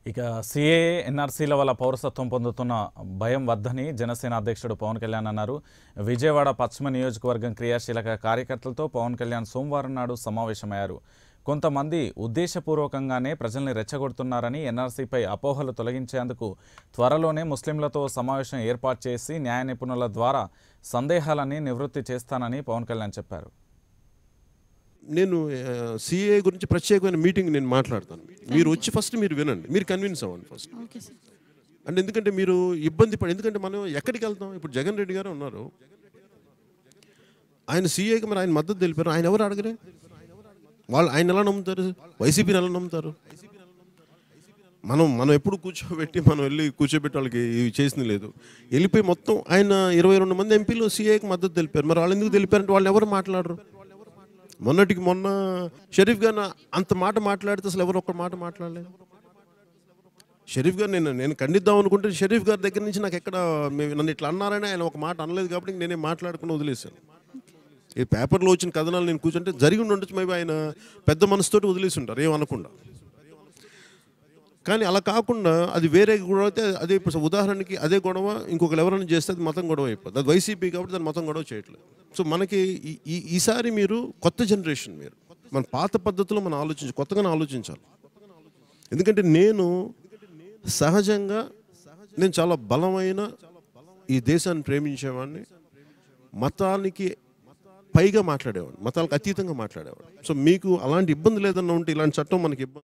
ఇక సిఏ ఎన్ఆర్సీల వల్ల పౌరసత్వం పొందుతున్న భయం వద్దని జనసేన అధ్యక్షుడు పవన్ కళ్యాణ్ అన్నారు విజయవాడ పశ్చిమ నియోజకవర్గం క్రియాశీలక కార్యకర్తలతో పవన్ కళ్యాణ్ సోమవారం నాడు సమావేశమయ్యారు కొంతమంది ఉద్దేశపూర్వకంగానే ప్రజల్ని రెచ్చగొడుతున్నారని ఎన్ఆర్సీపై అపోహలు తొలగించేందుకు త్వరలోనే ముస్లింలతో సమావేశం ఏర్పాటు చేసి న్యాయ నిపుణుల ద్వారా సందేహాలన్నీ నివృత్తి చేస్తానని పవన్ కళ్యాణ్ చెప్పారు నేను సిఏ గురించి ప్రత్యేకమైన మీటింగ్ నేను మాట్లాడతాను మీరు వచ్చి ఫస్ట్ మీరు వినండి మీరు కన్విన్స్ అవ్వండి ఫస్ట్ ఓకే సార్ అంటే ఎందుకంటే మీరు ఇబ్బంది పడి ఎందుకంటే మనం ఎక్కడికి వెళ్తాం ఇప్పుడు జగన్ రెడ్డి గారు ఉన్నారు ఆయన సీఏకి మరి ఆయన మద్దతు తెలిపారు ఆయన ఎవరు అడగరే వాళ్ళు ఆయన ఎలా నమ్ముతారు వైసీపీని ఎలా నమ్ముతారు మనం మనం ఎప్పుడు కూర్చోబెట్టి మనం వెళ్ళి కూర్చోబెట్టి వాళ్ళకి ఇవి చేసింది లేదు వెళ్ళిపోయి మొత్తం ఆయన ఇరవై రెండు మంది ఎంపీలు సీఏకి మద్దతు తెలిపారు మరి వాళ్ళు ఎందుకు తెలిపారంటే వాళ్ళు ఎవరు మాట్లాడరు మొన్నటికి మొన్న షరీఫ్ గారు అంత మాట మాట్లాడితే అసలు ఎవరు ఒక్క మాట మాట్లాడలేదు షరీఫ్ గారు నేను నేను ఖండిద్దాం అనుకుంటే షరీఫ్ గారి దగ్గర నుంచి నాకు ఎక్కడ మేము నన్ను ఇట్లా అన్నారని ఆయన ఒక మాట అనలేదు కాబట్టి ఇంక నేనే మాట్లాడుకుని వదిలేశాను ఈ పేపర్లో వచ్చిన కథనాలు నేను కూర్చుంటే జరిగి ఉండొచ్చు మేబీ ఆయన పెద్ద మనసుతోటి వదిలేసి ఉంటారు ఏమనకుండా కానీ అలా కాకుండా అది వేరే గొడవ అయితే అదే ఇప్పుడు ఉదాహరణకి అదే గొడవ ఇంకొకరు ఎవరైనా చేస్తే అది మతం గొడవ అయిపోతుంది అది వైసీపీ కాబట్టి దాని మతం గొడవ చేయట్లేదు సో మనకి ఈ- ఈ ఈసారి మీరు కొత్త జనరేషన్ మీరు మన పాత పద్ధతిలో మనం ఆలోచించి కొత్తగానే ఆలోచించాలి ఎందుకంటే నేను సహజంగా నేను చాలా బలమైన ఈ దేశాన్ని ప్రేమించేవాడిని మతానికి పైగా మాట్లాడేవాడిని మతాలకు అతీతంగా మాట్లాడేవాడిని సో మీకు అలాంటి ఇబ్బంది లేదన్నా ఉంటే ఇలాంటి చట్టం మనకి ఇబ్బంది